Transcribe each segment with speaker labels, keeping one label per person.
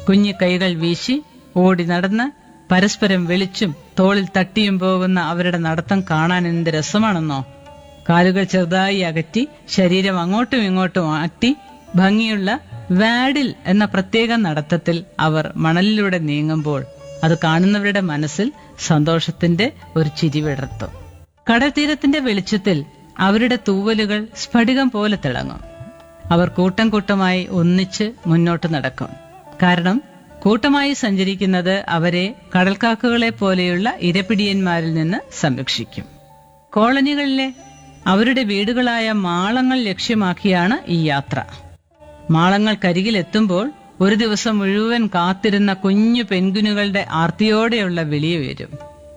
Speaker 1: കുഞ്ഞു കൈകൾ വീശി ഓടി നടന്ന് പരസ്പരം വിളിച്ചും തോളിൽ തട്ടിയും പോകുന്ന അവരുടെ നടത്തം കാണാൻ എന്ത് രസമാണെന്നോ കാലുകൾ ചെറുതായി അകറ്റി ശരീരം അങ്ങോട്ടും ഇങ്ങോട്ടും ആട്ടി ഭംഗിയുള്ള വാഡിൽ എന്ന പ്രത്യേക നടത്തത്തിൽ അവർ മണലിലൂടെ നീങ്ങുമ്പോൾ അത് കാണുന്നവരുടെ മനസ്സിൽ സന്തോഷത്തിന്റെ ഒരു ചിരി വിടർത്തും കടൽത്തീരത്തിന്റെ വെളിച്ചത്തിൽ അവരുടെ തൂവലുകൾ സ്ഫടികം പോലെ തിളങ്ങും അവർ കൂട്ടം കൂട്ടമായി ഒന്നിച്ച് മുന്നോട്ട് നടക്കും കാരണം കൂട്ടമായി സഞ്ചരിക്കുന്നത് അവരെ കടൽക്കാക്കുകളെ പോലെയുള്ള ഇരപിടിയന്മാരിൽ നിന്ന് സംരക്ഷിക്കും കോളനികളിലെ അവരുടെ വീടുകളായ മാളങ്ങൾ ലക്ഷ്യമാക്കിയാണ് ഈ യാത്ര മാളങ്ങൾക്കരികിലെത്തുമ്പോൾ ഒരു ദിവസം മുഴുവൻ കാത്തിരുന്ന കുഞ്ഞു പെൺകുഞ്ഞുങ്ങളുടെ ആർത്തിയോടെയുള്ള വിളി വരും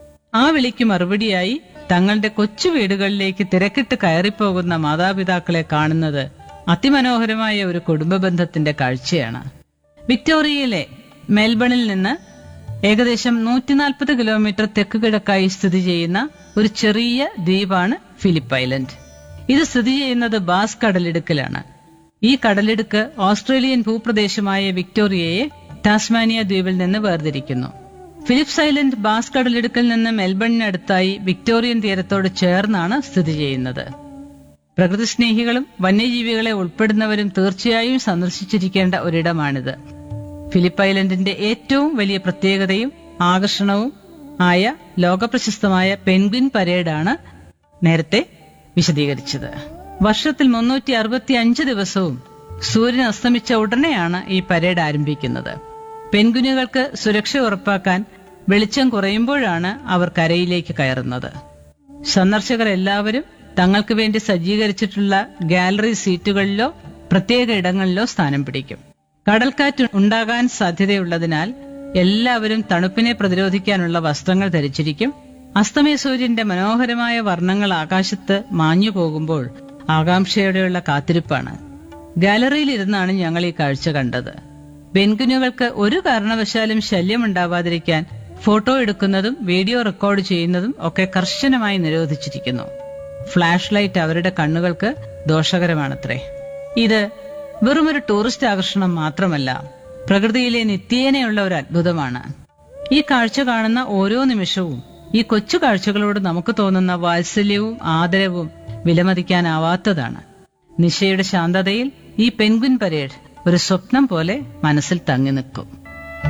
Speaker 1: ആ വിളിക്ക് മറുപടിയായി തങ്ങളുടെ കൊച്ചു വീടുകളിലേക്ക് തിരക്കിട്ട് കയറിപ്പോകുന്ന മാതാപിതാക്കളെ കാണുന്നത് അതിമനോഹരമായ ഒരു കുടുംബ ബന്ധത്തിന്റെ കാഴ്ചയാണ് വിക്ടോറിയയിലെ മെൽബണിൽ നിന്ന് ഏകദേശം നൂറ്റിനാൽപ്പത് കിലോമീറ്റർ തെക്ക് കിഴക്കായി സ്ഥിതി ചെയ്യുന്ന ഒരു ചെറിയ ദ്വീപാണ് ഫിലിപ്പ് ഐലൻഡ് ഇത് സ്ഥിതി ചെയ്യുന്നത് ബാസ് കടലിടുക്കിലാണ് ഈ കടലിടുക്ക് ഓസ്ട്രേലിയൻ ഭൂപ്രദേശമായ വിക്ടോറിയയെ ടാസ്മാനിയ ദ്വീപിൽ നിന്ന് വേർതിരിക്കുന്നു ഫിലിപ്സ് ഐലൻഡ് ബാസ് കടലിടുക്കിൽ നിന്ന് മെൽബണിനടുത്തായി വിക്ടോറിയൻ തീരത്തോട് ചേർന്നാണ് സ്ഥിതി ചെയ്യുന്നത് പ്രകൃതി സ്നേഹികളും വന്യജീവികളെ ഉൾപ്പെടുന്നവരും തീർച്ചയായും സന്ദർശിച്ചിരിക്കേണ്ട ഒരിടമാണിത് ഫിലിപ്പ് ഐലൻഡിന്റെ ഏറ്റവും വലിയ പ്രത്യേകതയും ആകർഷണവും ആയ ലോകപ്രശസ്തമായ പെൻഗ്വിൻ പരേഡാണ് നേരത്തെ വിശദീകരിച്ചത് വർഷത്തിൽ മുന്നൂറ്റി അറുപത്തി അഞ്ച് ദിവസവും സൂര്യൻ അസ്തമിച്ച ഉടനെയാണ് ഈ പരേഡ് ആരംഭിക്കുന്നത് പെൻഗുനുകൾക്ക് സുരക്ഷ ഉറപ്പാക്കാൻ വെളിച്ചം കുറയുമ്പോഴാണ് അവർ കരയിലേക്ക് കയറുന്നത് സന്ദർശകർ എല്ലാവരും തങ്ങൾക്ക് വേണ്ടി സജ്ജീകരിച്ചിട്ടുള്ള ഗാലറി സീറ്റുകളിലോ പ്രത്യേക ഇടങ്ങളിലോ സ്ഥാനം പിടിക്കും കടൽക്കാറ്റ് ഉണ്ടാകാൻ സാധ്യതയുള്ളതിനാൽ എല്ലാവരും തണുപ്പിനെ പ്രതിരോധിക്കാനുള്ള വസ്ത്രങ്ങൾ ധരിച്ചിരിക്കും അസ്തമയ സൂര്യന്റെ മനോഹരമായ വർണ്ണങ്ങൾ ആകാശത്ത് മാഞ്ഞു പോകുമ്പോൾ ആകാംക്ഷയോടെയുള്ള കാത്തിരിപ്പാണ് ഗാലറിയിൽ ഇരുന്നാണ് ഞങ്ങൾ ഈ കാഴ്ച കണ്ടത് പെൻഗുനുകൾക്ക് ഒരു കാരണവശാലും ശല്യമുണ്ടാവാതിരിക്കാൻ ഫോട്ടോ എടുക്കുന്നതും വീഡിയോ റെക്കോർഡ് ചെയ്യുന്നതും ഒക്കെ കർശനമായി നിരോധിച്ചിരിക്കുന്നു ഫ്ലാഷ് ലൈറ്റ് അവരുടെ കണ്ണുകൾക്ക് ദോഷകരമാണത്രേ ഇത് വെറുമൊരു ടൂറിസ്റ്റ് ആകർഷണം മാത്രമല്ല പ്രകൃതിയിലെ നിത്യേനയുള്ള ഒരു അത്ഭുതമാണ് ഈ കാഴ്ച കാണുന്ന ഓരോ നിമിഷവും ഈ കൊച്ചു കാഴ്ചകളോട് നമുക്ക് തോന്നുന്ന വാത്സല്യവും ആദരവും വിലമതിക്കാനാവാത്തതാണ് നിശയുടെ ശാന്തതയിൽ ഈ പെൻഗ്വിൻ പരേഡ് ഒരു സ്വപ്നം പോലെ മനസ്സിൽ തങ്ങി നിൽക്കും